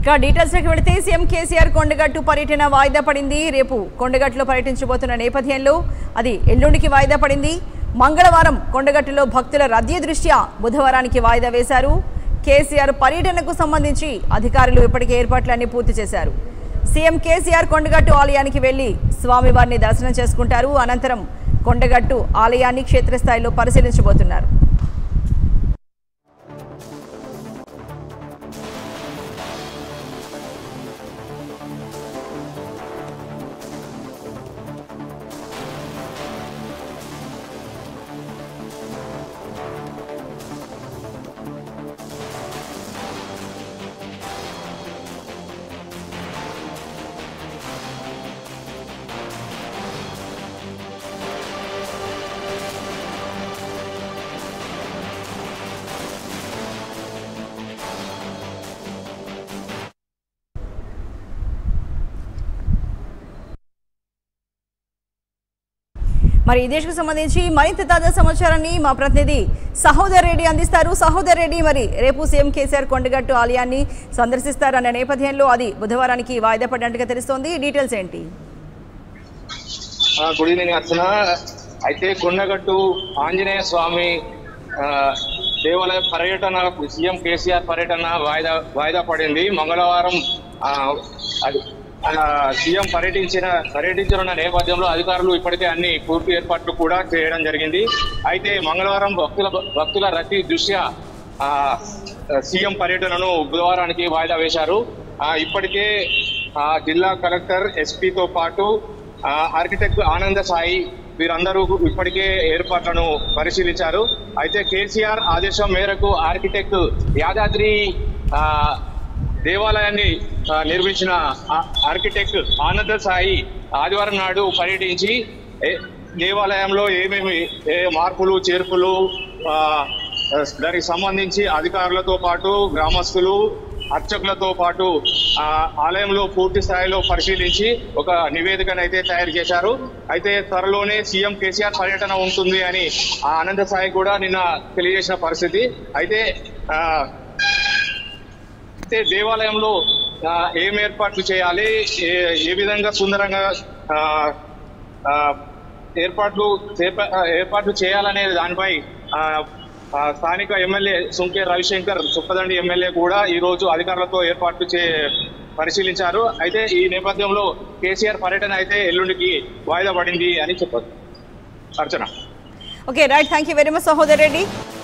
ఇక డీటెయిల్స్లోకి వెళితే సీఎం కేసీఆర్ కొండగట్టు పర్యటన వాయిదా పడింది రేపు కొండగట్టులో పర్యటించబోతున్న నేపథ్యంలో అది ఎల్లుండికి వాయిదా పడింది మంగళవారం కొండగట్టులో భక్తుల రద్దీ దృష్ట్యా బుధవారానికి వాయిదా వేశారు కేసీఆర్ పర్యటనకు సంబంధించి అధికారులు ఇప్పటికే ఏర్పాట్లన్నీ పూర్తి చేశారు సీఎం కేసీఆర్ కొండగట్టు ఆలయానికి వెళ్లి స్వామివారిని దర్శనం చేసుకుంటారు అనంతరం కొండగట్టు ఆలయాన్ని క్షేత్రస్థాయిలో పరిశీలించబోతున్నారు మరి ఈ దేశకు సంబంధించి మరింత తాజా సమాచారాన్ని మా ప్రతినిధి సహోదర్ రెడ్డి అందిస్తారు సహోదర్ రెడ్డి మరి రేపు సీఎం కేసీఆర్ కొండగట్టు ఆలయాన్ని సందర్శిస్తారన్న నేపథ్యంలో అది బుధవారానికి వాయిదా పడినట్టుగా తెలుస్తోంది డీటెయిల్స్ ఏంటి ఆ, గుడ్ ఈవినింగ్ అర్చన అయితే కొండగట్టు ఆంజనేయ స్వామి ఆ, దేవాలయ పర్యటన సీఎం కేసీఆర్ పర్యటన వాయిదా వాయిదా పడింది మంగళవారం ఆ, అది ఆ, సీఎం పర్యటించిన పర్యటించనున్న నేపథ్యంలో అధికారులు ఇప్పటికే అన్ని పూర్తి ఏర్పాట్లు కూడా చేయడం జరిగింది అయితే మంగళవారం భక్తుల భక్తుల రద్దీ దృష్ట్యా ఆ, సీఎం పర్యటనను బుధవారానికి వాయిదా వేశారు ఆ, ఇప్పటికే ఆ, జిల్లా కలెక్టర్ ఎస్పీతో పాటు ఆ, ఆర్కిటెక్ట్ ఆనంద సాయి వీరందరూ ఇప్పటికే ఏర్పాట్లను పరిశీలించారు అయితే కేసీఆర్ ఆదేశం మేరకు ఆర్కిటెక్ట్ యాదాద్రి ఆ, దేవాలయాన్ని ఆ, నిర్మించిన ఆ- ఆర్కిటెక్ట్ ఆనంద సాయి ఆదివారం నాడు పర్యటించి ఏ- దేవాలయంలో ఏమేమి ఏ మార్పులు చేర్పులు ఆ, దానికి సంబంధించి అధికారులతో పాటు గ్రామస్తులు అర్చకులతో పాటు ఆ ఆలయంలో పూర్తి స్థాయిలో పరిశీలించి ఒక నివేదికను అయితే తయారు చేశారు అయితే త్వరలోనే సీఎం కేసీఆర్ పర్యటన ఉంటుంది అని ఆ ఆనంద సాయి కూడా నిన్న తెలియజేసిన పరిస్థితి అయితే ఆ, అయితే దేవాలయంలో ఆ, ఏం ఏర్పాట్లు చేయాలి ఏ ఏ విధంగా సుందరంగా ఆ, ఆ, ఏర్పాట్లు చేప- ఆ, ఏర్పాట్లు చేయాలనే దానిపై ఆ, ఆ, స్థానిక ఎమ్మెల్యే సుంకే రవిశంకర్ చుప్పదండి ఎమ్మెల్యే కూడా ఈ రోజు అధికారులతో ఏర్పాట్లు చే పరిశీలించారు అయితే ఈ నేపథ్యంలో కేసీఆర్ పర్యటన అయితే ఎల్లుండికి వాయిదా పడింది అని చెప్పొచ్చు Archana okay right thank you very much Sahodar Reddy